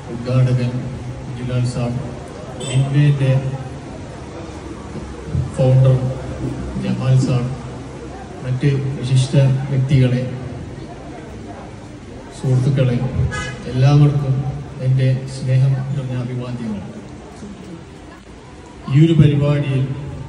ഉദ്ഘാടകൻ ജിലാൽ സാബ് മിൻവേന്റെ founder Jamal സാബ് മറ്റ് വിശിഷ്ട വ്യക്തികളെ സുഹൃത്തുക്കളെ എല്ലാവർക്കും എൻ്റെ സ്നേഹം നിറഞ്ഞ അഭിവാദ്യങ്ങൾ ഈ ഒരു പരിപാടിയിൽ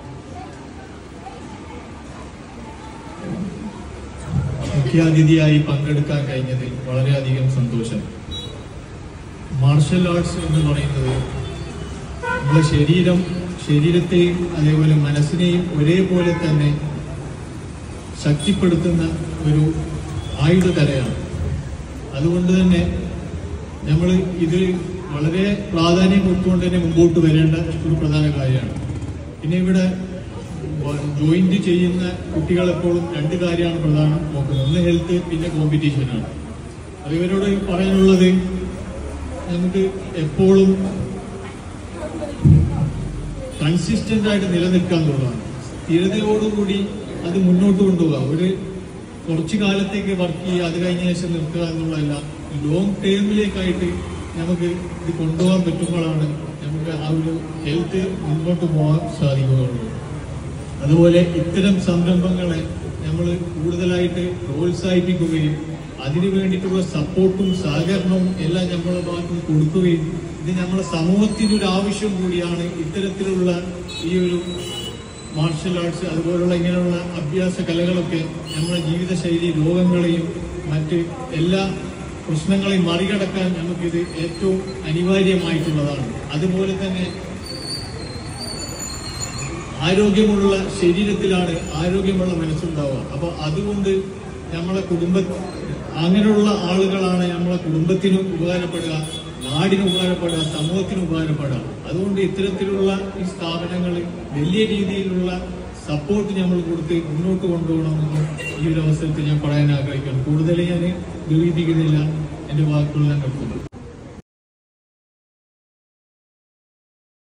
മുഖ്യാതിഥിയായി പങ്കെടുക്കാൻ കഴിഞ്ഞതിൽ വളരെയധികം സന്തോഷം മാർഷൽ ആർട്സ് എന്ന് പറയുന്നത് നമ്മുടെ ശരീരം ശരീരത്തെയും അതേപോലെ മനസ്സിനെയും ഒരേപോലെ തന്നെ ശക്തിപ്പെടുത്തുന്ന ഒരു ആയുധകലയാണ് അതുകൊണ്ട് തന്നെ നമ്മൾ ഇത് വളരെ പ്രാധാന്യം കൊടുത്തുകൊണ്ട് തന്നെ മുമ്പോട്ട് വരേണ്ട ഒരു പ്രധാന കാര്യമാണ് പിന്നെ ഇവിടെ ജോയിന്റ് ചെയ്യുന്ന കുട്ടികൾ എപ്പോഴും രണ്ട് കാര്യമാണ് പ്രധാനം നോക്കുന്നത് ഒന്ന് ഹെൽത്ത് പിന്നെ കോമ്പറ്റീഷനാണ് അത് ഇവരോട് പറയാനുള്ളത് നമുക്ക് എപ്പോഴും കൺസിസ്റ്റന്റ് ആയിട്ട് നിലനിൽക്കാൻ എന്നുള്ളതാണ് സ്ഥിരതയോടുകൂടി അത് മുന്നോട്ട് കൊണ്ടുപോകുക ഒരു കുറച്ചു കാലത്തേക്ക് വർക്ക് ചെയ്യുക അത് കഴിഞ്ഞ ശേഷം നിർത്തുക എന്നുള്ളതല്ല ലോങ് ടേമിലേക്കായിട്ട് നമുക്ക് ഇത് കൊണ്ടുപോകാൻ പറ്റുമ്പോഴാണ് നമുക്ക് ആ ഒരു ഹെൽത്ത് മുന്നോട്ട് പോകാൻ സാധിക്കുകയുള്ളൂ അതുപോലെ ഇത്തരം സംരംഭങ്ങളെ നമ്മൾ കൂടുതലായിട്ട് പ്രോത്സാഹിപ്പിക്കുകയും അതിനു വേണ്ടിയിട്ടുള്ള സപ്പോർട്ടും സഹകരണവും എല്ലാം നമ്മളെ ഭാഗത്ത് നിന്ന് കൊടുക്കുകയും ഇത് നമ്മുടെ സമൂഹത്തിന് ഒരു ആവശ്യം കൂടിയാണ് ഇത്തരത്തിലുള്ള ഈ ഒരു മാർഷൽ ആർട്സ് അതുപോലുള്ള ഇങ്ങനെയുള്ള അഭ്യാസ കലകളൊക്കെ നമ്മുടെ ജീവിതശൈലി രോഗങ്ങളെയും മറ്റ് എല്ലാ പ്രശ്നങ്ങളെയും മറികടക്കാൻ നമുക്കിത് ഏറ്റവും അനിവാര്യമായിട്ടുള്ളതാണ് അതുപോലെ തന്നെ ആരോഗ്യമുള്ള ശരീരത്തിലാണ് ആരോഗ്യമുള്ള മനസ്സുണ്ടാവുക അപ്പൊ അതുകൊണ്ട് നമ്മളെ കുടുംബ അങ്ങനെയുള്ള ആളുകളാണ് നമ്മളെ കുടുംബത്തിന് ഉപകാരപ്പെടുക നാടിന് ഉപകാരപ്പെടുക സമൂഹത്തിന് ഉപകാരപ്പെടുക അതുകൊണ്ട് ഇത്തരത്തിലുള്ള ഈ സ്ഥാപനങ്ങൾ വലിയ രീതിയിലുള്ള സപ്പോർട്ട് നമ്മൾ കൊടുത്ത് മുന്നോട്ട് കൊണ്ടുപോകണമെന്ന് ഈ ഒരു അവസരത്തിൽ ഞാൻ പറയാൻ ആഗ്രഹിക്കുന്നു കൂടുതൽ ഞാൻ ദീർഘിപ്പിക്കുന്നില്ല എന്റെ വാക്കുകൾ ഞാൻ നിർത്തുന്നു